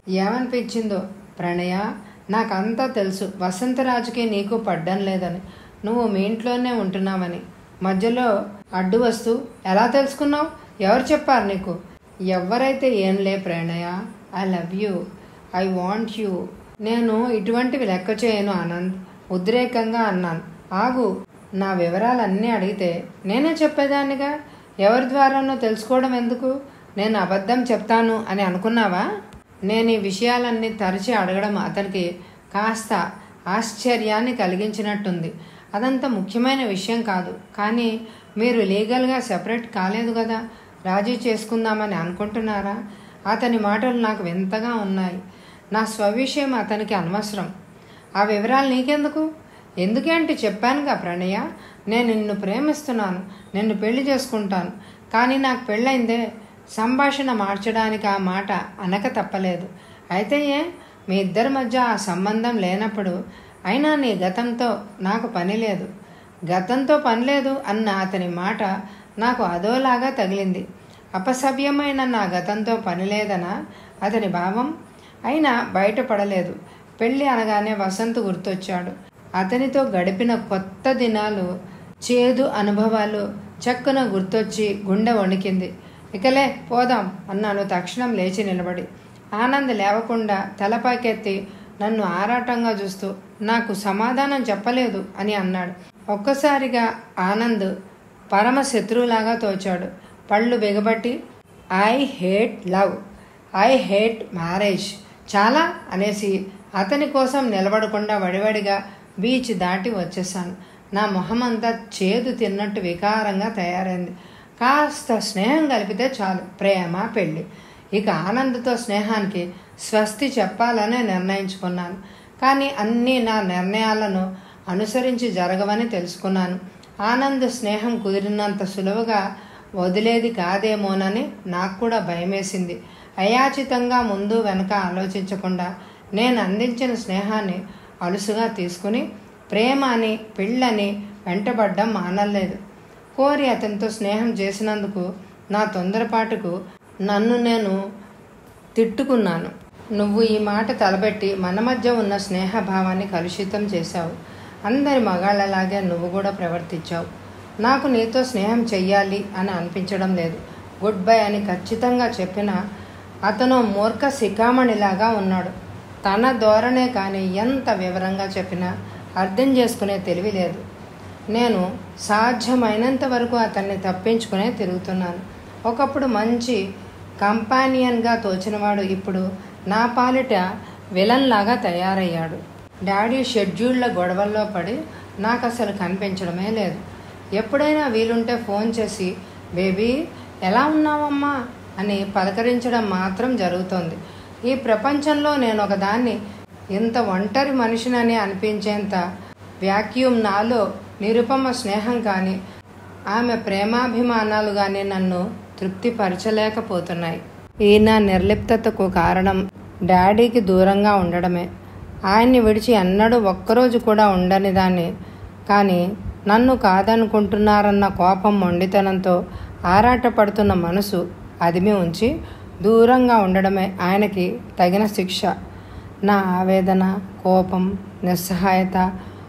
ఏమనిపించిందో ప్రణయ నాకంతా తెలుసు వసంతరాజుకి నీకు పడ్డం లేదని నువ్వు మీ ఇంట్లోనే ఉంటున్నావని మధ్యలో అడ్డు వస్తూ ఎలా తెలుసుకున్నావు ఎవరు చెప్పారు నీకు ఎవరైతే ఏం లే ప్రణయ I love you I want you నేను ఇటువంటివి లెక్క చేయను ఆనంద్ ఉద్రేకంగా అన్నాను ఆగు నా వివరాలన్నీ అడిగితే నేనే చెప్పేదాన్నిగా ఎవరి ద్వారానో తెలుసుకోవడం ఎందుకు నేను అబద్ధం చెప్తాను అని అనుకున్నావా నేను ఈ విషయాలన్నీ తరచి అడగడం అతనికి కాస్త ఆశ్చర్యాన్ని కలిగించినట్టుంది అదంత ముఖ్యమైన విషయం కాదు కానీ మీరు లీగల్గా సెపరేట్ కాలేదు కదా రాజీ చేసుకుందామని అనుకుంటున్నారా అతని మాటలు నాకు వింతగా ఉన్నాయి నా స్వవిషయం అతనికి అనవసరం ఆ వివరాలు నీకెందుకు ఎందుకేంటి చెప్పానుగా ప్రణయ నేను నిన్ను ప్రేమిస్తున్నాను నిన్ను పెళ్లి చేసుకుంటాను కానీ నాకు పెళ్ళైందే సంభాషణ మార్చడానికి ఆ మాట అనక తప్పలేదు అయితే ఏ మీ ఇద్దరి మధ్య ఆ సంబంధం లేనప్పుడు అయినా నీ గతంతో నాకు పని లేదు గతంతో పని లేదు అన్న అతని మాట నాకు అదోలాగా తగిలింది అపసవ్యమైన నా గతంతో పని లేదనా అతని భావం అయినా బయటపడలేదు పెళ్ళి అనగానే వసంత్ గుర్తొచ్చాడు అతనితో గడిపిన కొత్త దినాలు చేదు అనుభవాలు చక్కున గుర్తొచ్చి గుండె వణికింది ఇకలే పోదాం అన్నాను తక్షణం లేచి నిలబడి ఆనంద్ లేవకుండా తలపైకెత్తి నన్ను ఆరాటంగా చూస్తూ నాకు సమాధానం చెప్పలేదు అని అన్నాడు ఒక్కసారిగా ఆనంద్ పరమ శత్రువులాగా తోచాడు పళ్ళు బిగబట్టి I hate love I hate marriage చాలా అనేసి అతని కోసం నిలబడకుండా వడివడిగా బీచ్ దాటి వచ్చేసాను నా మొహమంతా చేదు తిన్నట్టు వికారంగా తయారైంది కాస్త స్నేహం కలిపితే చాలు ప్రేమ పెళ్ళి ఇక ఆనందతో స్నేహానికి స్వస్తి చెప్పాలనే నిర్ణయించుకున్నాను కానీ అన్నీ నా నిర్ణయాలను అనుసరించి జరగవని తెలుసుకున్నాను ఆనంద్ స్నేహం కుదిరినంత సులువుగా వదిలేది కాదేమోనని నాకు కూడా భయమేసింది అయాచితంగా ముందు వెనక ఆలోచించకుండా నేను అందించిన స్నేహాన్ని అలుసుగా తీసుకుని ప్రేమ అని పెళ్ళని వెంటబడ్డం మానలేదు కోరి అతనితో స్నేహం చేసినందుకు నా తొందరపాటుకు నన్ను నేను తిట్టుకున్నాను నువ్వు ఈ మాట తలబెట్టి మన మధ్య ఉన్న స్నేహభావాన్ని కలుషితం చేశావు అందరి మగాళ్ళలాగే నువ్వు కూడా ప్రవర్తించావు నాకు నీతో స్నేహం చెయ్యాలి అని అనిపించడం లేదు గుడ్ బై అని ఖచ్చితంగా చెప్పిన అతను మూర్ఖ శిఖామణిలాగా ఉన్నాడు తన ధోరణే కానీ ఎంత వివరంగా చెప్పినా అర్థం చేసుకునే తెలివి లేదు నేను సాధ్యమైనంత వరకు అతన్ని తప్పించుకునే తిరుగుతున్నాను ఒకప్పుడు మంచి కంపానియన్గా తోచినవాడు ఇప్పుడు నా పాలిట విలన్ లాగా తయారయ్యాడు డాడీ షెడ్యూళ్ల గొడవల్లో పడి నాకు అసలు కనిపించడమే లేదు ఎప్పుడైనా వీలుంటే ఫోన్ చేసి బేబీ ఎలా ఉన్నావమ్మా అని పలకరించడం మాత్రం జరుగుతోంది ఈ ప్రపంచంలో నేను ఒకదాన్ని ఇంత ఒంటరి మనిషినని అనిపించేంత వ్యాక్యూమ్ నాలో నిరుపమ స్నేహం కానీ ఆమె ప్రేమాభిమానాలు కానీ నన్ను తృప్తిపరచలేకపోతున్నాయి ఈ నా నిర్లిప్తతకు కారణం డాడీకి దూరంగా ఉండడమే ఆయన్ని విడిచి ఎన్నడూ ఒక్కరోజు కూడా ఉండని దాన్ని కానీ నన్ను కాదనుకుంటున్నారన్న కోపం మొండితనంతో ఆరాటపడుతున్న మనసు అదిమి ఉంచి దూరంగా ఉండడమే ఆయనకి తగిన శిక్ష నా ఆవేదన కోపం నిస్సహాయత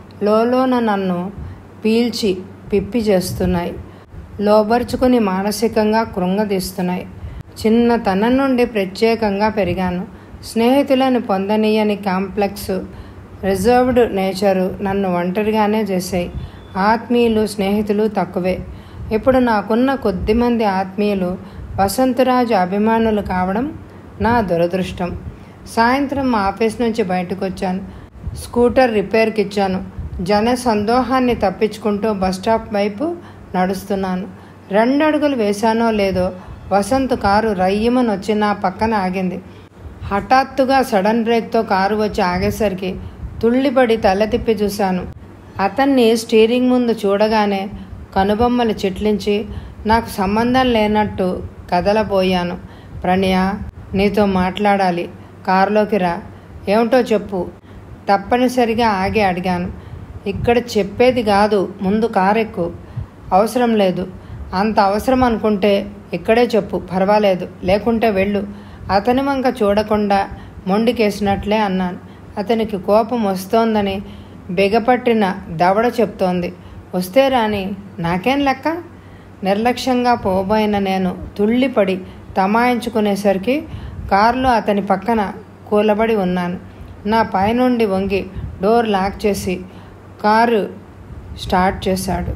లోలోన నన్ను పీల్చి పిప్పి చేస్తున్నాయి లోబర్చుకుని మానసికంగా కృంగదీస్తున్నాయి చిన్నతనం నుండి ప్రత్యేకంగా పెరిగాను స్నేహితులను పొందనీయని కాంప్లెక్స్ రిజర్వ్డ్ నేచరు నన్ను ఒంటరిగానే చేశాయి ఆత్మీయులు స్నేహితులు తక్కువే ఇప్పుడు నాకున్న కొద్దిమంది ఆత్మీయులు వసంతరాజు అభిమానులు కావడం నా దురదృష్టం సాయంత్రం ఆఫీస్ నుంచి బయటకు వచ్చాను స్కూటర్ రిపేర్కి ఇచ్చాను జన సందోహాన్ని తప్పించుకుంటూ బస్టాప్ వైపు నడుస్తున్నాను రెండు అడుగులు వేశానో లేదో వసంత్ కారు రయ్యమని వచ్చి నా పక్కన ఆగింది హఠాత్తుగా సడన్ బ్రేక్తో కారు వచ్చి ఆగేసరికి తుళ్ళిపడి తల తిప్పి చూశాను అతన్ని స్టీరింగ్ ముందు చూడగానే కనుబొమ్మలు చిట్లించి నాకు సంబంధం లేనట్టు కదలబోయాను ప్రణయ నీతో మాట్లాడాలి కారులోకి రా ఏమిటో చెప్పు తప్పనిసరిగా ఆగి అడిగాను ఇక్కడ చెప్పేది కాదు ముందు కారెక్కు అవసరం లేదు అంత అవసరం అనుకుంటే ఇక్కడే చెప్పు పర్వాలేదు లేకుంటే వెళ్ళు అతని వంక చూడకుండా మొండికేసినట్లే అన్నాను అతనికి కోపం వస్తోందని బిగపట్టిన దవడ చెప్తోంది వస్తే రాని నాకేం లెక్క నిర్లక్ష్యంగా పోబోయిన నేను తుళ్ళిపడి తమాయించుకునేసరికి కారులో అతని పక్కన కూలబడి ఉన్నాను నా పైనుండి వంగి డోర్ లాక్ చేసి కారు స్టార్ట్ చేశాడు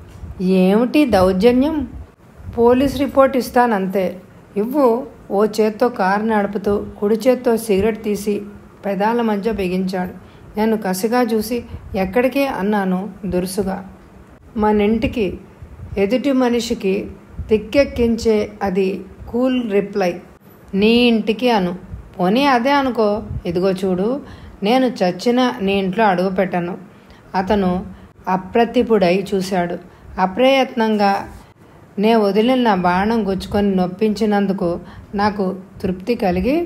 ఏమిటి దౌర్జన్యం పోలీస్ రిపోర్ట్ ఇస్తానంతే ఇవ్వు ఓ చేత్తో కారు నడుపుతూ కుడి చేత్తో సిగరెట్ తీసి పెదాల మధ్య బిగించాడు నేను కసిగా చూసి ఎక్కడికి అన్నాను దురుసుగా మన ఇంటికి ఎదుటి మనిషికి తిక్కెక్కించే అది కూల్ రిప్లై నీ ఇంటికి అను పోనీ అదే అనుకో ఇదిగో చూడు నేను చచ్చిన నీ ఇంట్లో అడుగు పెట్టను అతను అప్రతిపుడై చూశాడు అప్రయత్నంగా నే వదిలిన నా బాణం గుచ్చుకొని నొప్పించినందుకు నాకు తృప్తి కలిగి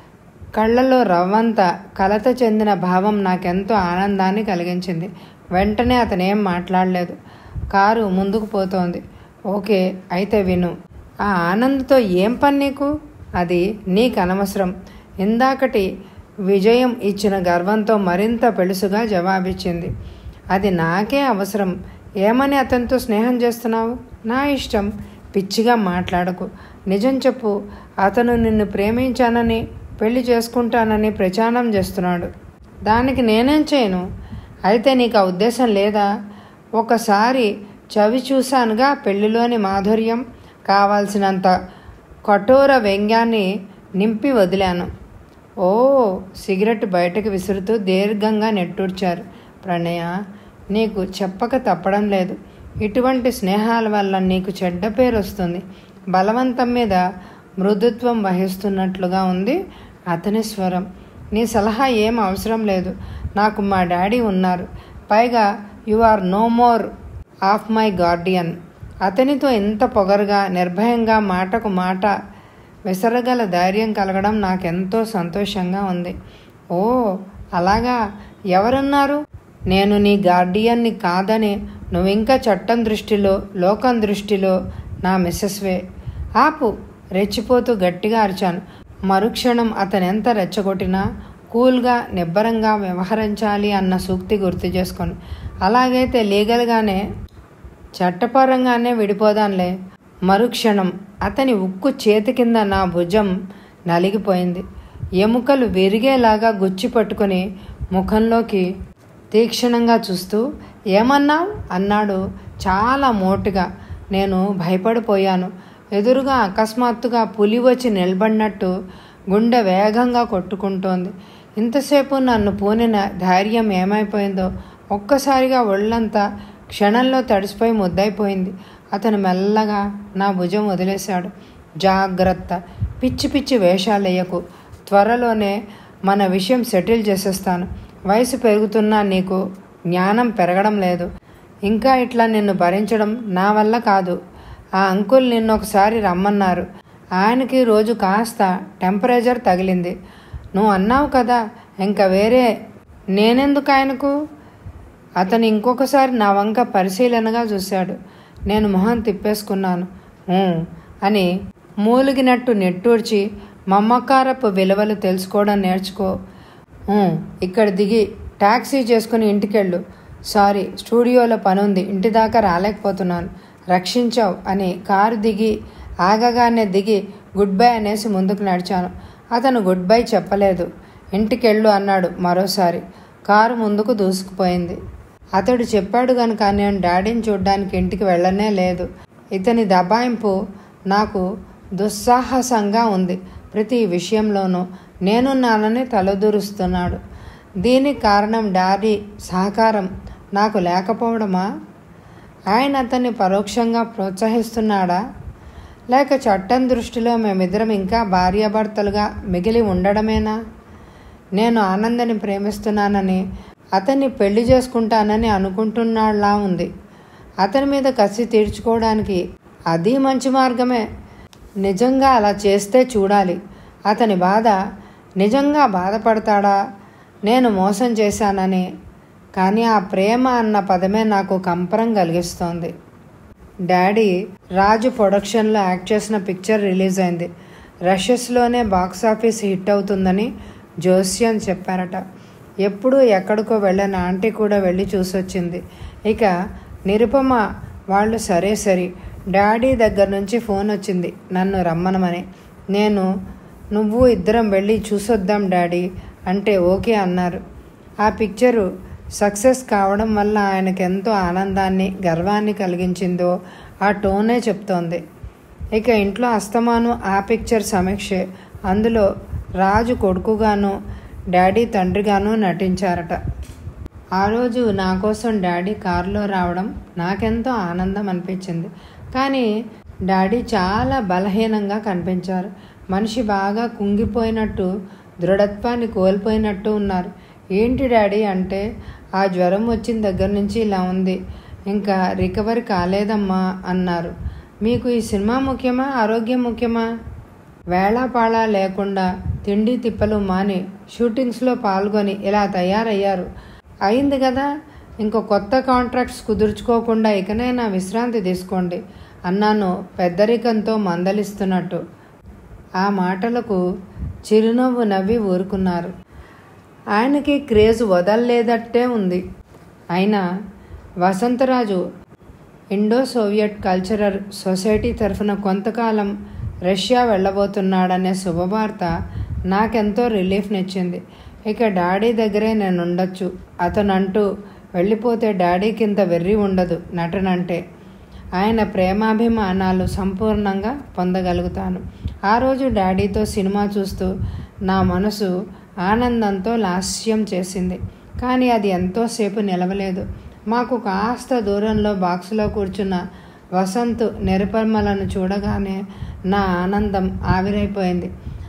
కళ్ళలో రవ్వంత కలత చెందిన భావం నాకెంతో ఆనందాన్ని కలిగించింది వెంటనే అతను ఏం మాట్లాడలేదు కారు ముందుకు పోతోంది ఓకే అయితే విను ఆ ఆనంద్తో ఏం పని నీకు అది నీకు అనవసరం ఇందాకటి విజయం ఇచ్చిన గర్వంతో మరింత పెలుసుగా జవాబిచ్చింది అది నాకే అవసరం ఏమని అతనితో స్నేహం చేస్తున్నావు నా ఇష్టం పిచ్చిగా మాట్లాడకు నిజం చెప్పు అతను నిన్ను ప్రేమించానని పెళ్లి చేసుకుంటానని ప్రచారం చేస్తున్నాడు దానికి నేనేం చేయను అయితే నీకు ఆ ఉద్దేశం లేదా ఒకసారి చవి చూశానుగా పెళ్లిలోని మాధుర్యం కావాల్సినంత కఠోర వ్యంగ్యాన్ని నింపి వదిలాను ఓ సిగరెట్ బయటకు విసురుతూ దీర్ఘంగా నెట్టూర్చారు ప్రణయ నీకు చెప్పక తప్పడం లేదు ఇటువంటి స్నేహాల వల్ల నీకు చెడ్డ పేరు వస్తుంది బలవంతం మీద మృదుత్వం వహిస్తున్నట్లుగా ఉంది అతని స్వరం నీ సలహా ఏం అవసరం లేదు నాకు మా డాడీ ఉన్నారు పైగా you are no more of my guardian అతనితో ఇంత పొగరుగా నిర్భయంగా మాటకు మాట విసరగల ధైర్యం కలగడం నాకెంతో సంతోషంగా ఉంది ఓ అలాగా ఎవరున్నారు నేను నీ గార్డియన్ని కాదని నువ్వింకా చట్టం దృష్టిలో లోకం దృష్టిలో నా మిస్సెస్వే ఆపు రెచ్చిపోతూ గట్టిగా అరిచాను మరుక్షణం అతనెంత రెచ్చగొట్టినా కూల్గా నిబ్బరంగా వ్యవహరించాలి అన్న సూక్తి గుర్తు చేసుకొని అలాగైతే లీగల్గానే చట్టపరంగానే విడిపోదాంలే మరుక్షణం అతని ఉక్కు చేతి కింద నా భుజం నలిగిపోయింది ఎముకలు విరిగేలాగా గుచ్చి పట్టుకుని ముఖంలోకి తీక్షణంగా చూస్తూ ఏమన్నావు అన్నాడు చాలా మోటుగా నేను భయపడిపోయాను ఎదురుగా అకస్మాత్తుగా పులి వచ్చి నిలబడినట్టు గుండె వేగంగా కొట్టుకుంటోంది ఇంతసేపు నన్ను పూనిన ధైర్యం ఏమైపోయిందో ఒక్కసారిగా ఒళ్ళంతా క్షణంలో తడిసిపోయి ముద్దైపోయింది అతను మెల్లగా నా భుజం వదిలేశాడు జాగ్రత్త పిచ్చి పిచ్చి వేషాలయ్యకు త్వరలోనే మన విషయం సెటిల్ చేసేస్తాను వయసు పెరుగుతున్నా నీకు జ్ఞానం పెరగడం లేదు ఇంకా ఇట్లా నిన్ను భరించడం నా వల్ల కాదు ఆ అంకుల్ నిన్ను ఒకసారి రమ్మన్నారు ఆయనకి రోజు కాస్త టెంపరేచర్ తగిలింది నువ్వు అన్నావు కదా ఇంకా వేరే నేనెందుకు ఆయనకు అతను ఇంకొకసారి నా వంక పరిశీలనగా చూశాడు నేను మొహం తిప్పేసుకున్నాను "ఊ" అని మూలిగినట్టు నెట్టూర్చి మమ్మకారపు విలువలు తెలుసుకోవడం నేర్చుకో "ఊ, ఇక్కడ దిగి టాక్సీ చేసుకుని ఇంటికెళ్ళు సారీ స్టూడియోలో పనుంది ఇంటి దాకా రాలేకపోతున్నాను రక్షించావు అని కారు దిగి ఆగగానే దిగి గుడ్ బై అనేసి ముందుకు నడిచాను అతను గుడ్ బై చెప్పలేదు ఇంటికెళ్ళు అన్నాడు మరోసారి కారు ముందుకు దూసుకుపోయింది అతడు చెప్పాడు కనుక నేను డాడీని చూడ్డానికి ఇంటికి వెళ్ళనే లేదు ఇతని దబాయింపు నాకు దుస్సాహసంగా ఉంది ప్రతి విషయంలోనూ నేనున్నానని తలదూరుస్తున్నాడు దీనికి కారణం డాడీ సహకారం నాకు లేకపోవడమా ఆయన అతన్ని పరోక్షంగా ప్రోత్సహిస్తున్నాడా లేక చట్టం దృష్టిలో మేమిద్దరం ఇంకా భార్యాభర్తలుగా మిగిలి ఉండడమేనా నేను ఆనందని ప్రేమిస్తున్నానని అతన్ని పెళ్లి చేసుకుంటానని అనుకుంటున్నాడులా ఉంది అతని మీద కసి తీర్చుకోవడానికి అది మంచి మార్గమే నిజంగా అలా చేస్తే చూడాలి అతని బాధ నిజంగా బాధపడతాడా నేను మోసం చేశానని కానీ ఆ ప్రేమ అన్న పదమే నాకు కంపరం కలిగిస్తోంది డాడీ రాజు ప్రొడక్షన్లో యాక్ట్ చేసిన పిక్చర్ రిలీజ్ అయింది రషెస్లోనే బాక్స్ ఆఫీస్ హిట్ అవుతుందని జోస్యం చెప్పారట ఎప్పుడూ ఎక్కడికో వెళ్ళని ఆంటీ కూడా వెళ్ళి చూసొచ్చింది ఇక నిరుపమ వాళ్ళు సరే సరి డాడీ దగ్గర నుంచి ఫోన్ వచ్చింది నన్ను రమ్మనమని నేను నువ్వు ఇద్దరం వెళ్ళి చూసొద్దాం డాడీ అంటే ఓకే అన్నారు ఆ పిక్చరు సక్సెస్ కావడం వల్ల ఆయనకు ఎంతో ఆనందాన్ని గర్వాన్ని కలిగించిందో ఆ టోనే చెప్తోంది ఇక ఇంట్లో అస్తమాను ఆ పిక్చర్ సమీక్షే అందులో రాజు కొడుకుగాను డాడీ తండ్రిగాను నటించారట ఆ రోజు నా కోసం డాడీ కారులో రావడం నాకెంతో ఆనందం అనిపించింది కానీ డాడీ చాలా బలహీనంగా కనిపించారు మనిషి బాగా కుంగిపోయినట్టు దృఢత్వాన్ని కోల్పోయినట్టు ఉన్నారు ఏంటి డాడీ అంటే ఆ జ్వరం వచ్చిన దగ్గర నుంచి ఇలా ఉంది ఇంకా రికవరీ కాలేదమ్మా అన్నారు మీకు ఈ సినిమా ముఖ్యమా ఆరోగ్యం ముఖ్యమా వేళాపాళా లేకుండా తిండి తిప్పలు మాని షూటింగ్స్లో పాల్గొని ఇలా తయారయ్యారు అయింది కదా ఇంకో కొత్త కాంట్రాక్ట్స్ కుదుర్చుకోకుండా ఇకనైనా విశ్రాంతి తీసుకోండి అన్నాను పెద్దరికంతో మందలిస్తున్నట్టు ఆ మాటలకు చిరునవ్వు నవ్వి ఊరుకున్నారు ఆయనకి క్రేజ్ వదల్లేదట్టే ఉంది అయినా Vasantharaju Indo Soviet cultural society తరఫున కొంతకాలం రష్యా వెళ్ళబోతున్నాడనే శుభవార్త నాకెంతో రిలీఫ్నిచ్చింది ఇక డాడీ దగ్గరే నేను ఉండొచ్చు అతను అంటూ వెళ్ళిపోతే డాడీకి ఇంత వెర్రి ఉండదు నటనంటే ఆయన ప్రేమాభిమానాలు సంపూర్ణంగా పొందగలుగుతాను ఆ రోజు డాడీతో సినిమా చూస్తూ నా మనసు ఆనందంతో లాస్యం చేసింది కానీ అది ఎంతోసేపు నిలవలేదు మాకు కాస్త దూరంలో బాక్సులో కూర్చున్న వసంత్ నిరుపమలను చూడగానే నా ఆనందం ఆవిరైపోయింది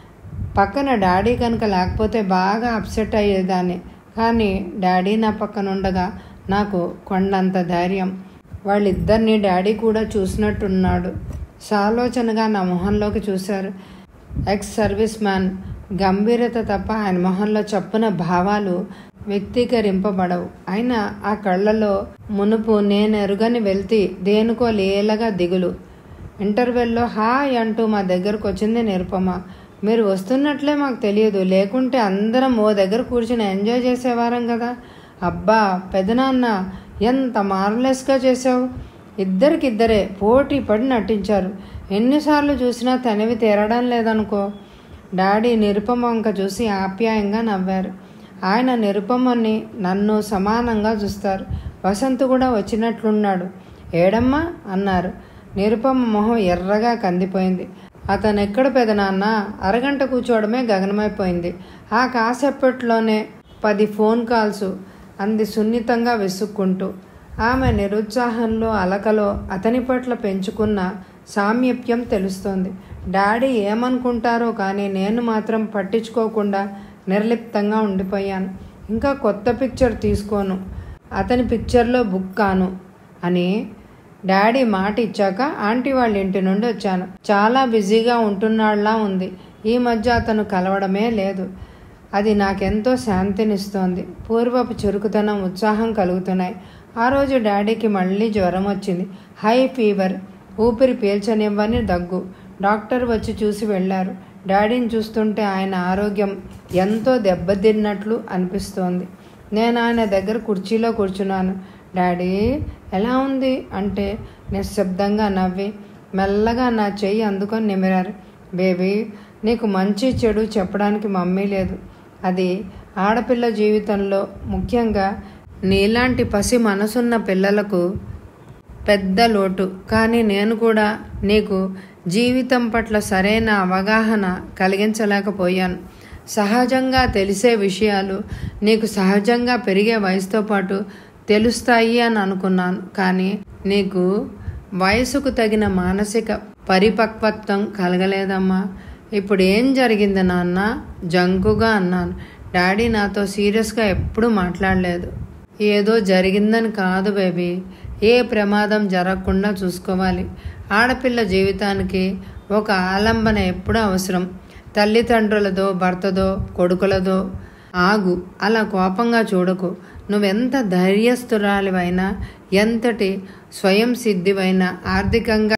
పక్కన డాడీ కనుక లేకపోతే బాగా అప్సెట్ అయ్యేదాన్ని కానీ డాడీ నా పక్కన ఉండగా నాకు కొండంత ధైర్యం వాళ్ళిద్దరిని డాడీ కూడా చూసినట్టున్నాడు సాలోచనగా నా మొహంలోకి చూశారు ఎక్స్ సర్వీస్ మ్యాన్ గంభీరత తప్ప ఆయన మొహంలో చప్పున భావాలు వ్యక్తీకరింపబడవు అయినా ఆ కళ్ళలో మునుపు నేను ఎరుగని వెళ్తి దేనికో లేలగా దిగులు ఇంటర్వెల్లో హాయ్ అంటూ మా దగ్గరకు వచ్చింది నిరుపమ మీరు వస్తున్నట్లే మాకు తెలియదు లేకుంటే అందరం ఓ దగ్గర కూర్చుని ఎంజాయ్ చేసేవారం కదా అబ్బా పెదనాన్న ఎంత మార్వలెస్గా చేసావు ఇద్దరికిద్దరే పోటీ పడి నటించారు ఎన్నిసార్లు చూసినా తనివి తీరడం లేదనుకో డాడీ నిరుపమ వంక చూసి ఆప్యాయంగా నవ్వారు ఆయన నిరుపమని నన్ను సమానంగా చూస్తారు వసంత్ కూడా వచ్చినట్లున్నాడు ఏడమ్మా అన్నారు నిరుపమ మొహం ఎర్రగా కందిపోయింది అతను ఎక్కడ పెదనాన్న అరగంట కూర్చోవడమే గగనమైపోయింది ఆ కాసేపట్లోనే పది ఫోన్ కాల్స్ అంది సున్నితంగా విసుక్కుంటూ ఆమె నిరుత్సాహంలో అలకలో అతని పట్ల పెంచుకున్న సామీప్యం తెలుస్తోంది డాడీ ఏమనుకుంటారో కానీ నేను మాత్రం పట్టించుకోకుండా నిర్లిప్తంగా ఉండిపోయాను ఇంకా కొత్త పిక్చర్ తీసుకోను అతని పిక్చర్లో బుక్ కాను అని డాడీ మాట ఇచ్చాక ఆంటీ వాళ్ళ ఇంటి నుండి వచ్చాను చాలా బిజీగా ఉంటున్నాడులా ఉంది ఈ మధ్య అతను కలవడమే లేదు అది నాకెంతో శాంతినిస్తోంది పూర్వపు చురుకుతనం ఉత్సాహం కలుగుతున్నాయి ఆ రోజు డాడీకి మళ్ళీ జ్వరం వచ్చింది హై ఫీవర్ ఊపిరి పీల్చనివ్వని దగ్గు డాక్టర్ వచ్చి చూసి వెళ్ళారు డాడీని చూస్తుంటే ఆయన ఆరోగ్యం ఎంతో దెబ్బతిన్నట్లు అనిపిస్తోంది నేను ఆయన దగ్గర కుర్చీలో కూర్చున్నాను డాడీ ఎలా ఉంది అంటే నిశ్శబ్దంగా నవ్వి మెల్లగా నా చెయ్యి అందుకొని నిమిరారు బేబీ నీకు మంచి చెడు చెప్పడానికి మమ్మీ లేదు అది ఆడపిల్ల జీవితంలో ముఖ్యంగా నీలాంటి పసి మనసున్న పిల్లలకు పెద్ద లోటు కానీ నేను కూడా నీకు జీవితం పట్ల సరైన అవగాహన కలిగించలేకపోయాను సహజంగా తెలిసే విషయాలు నీకు సహజంగా పెరిగే వయసుతో పాటు తెలుస్తాయి అని అనుకున్నాను కానీ నీకు వయసుకు తగిన మానసిక పరిపక్వత్వం కలగలేదమ్మా ఇప్పుడు ఏం జరిగింది నాన్న జంకుగా అన్నాను డాడీ నాతో సీరియస్గా ఎప్పుడూ మాట్లాడలేదు ఏదో జరిగిందని కాదు బేబీ ఏ ప్రమాదం జరగకుండా చూసుకోవాలి ఆడపిల్ల జీవితానికి ఒక ఆలంబన ఎప్పుడూ అవసరం తల్లిదండ్రులదో భర్తదో కొడుకులదో ఆగు అలా కోపంగా చూడకు నువ్వెంత ధైర్యస్తురాలివైనా ఎంతటి స్వయం సిద్ధివైనా ఆర్థికంగా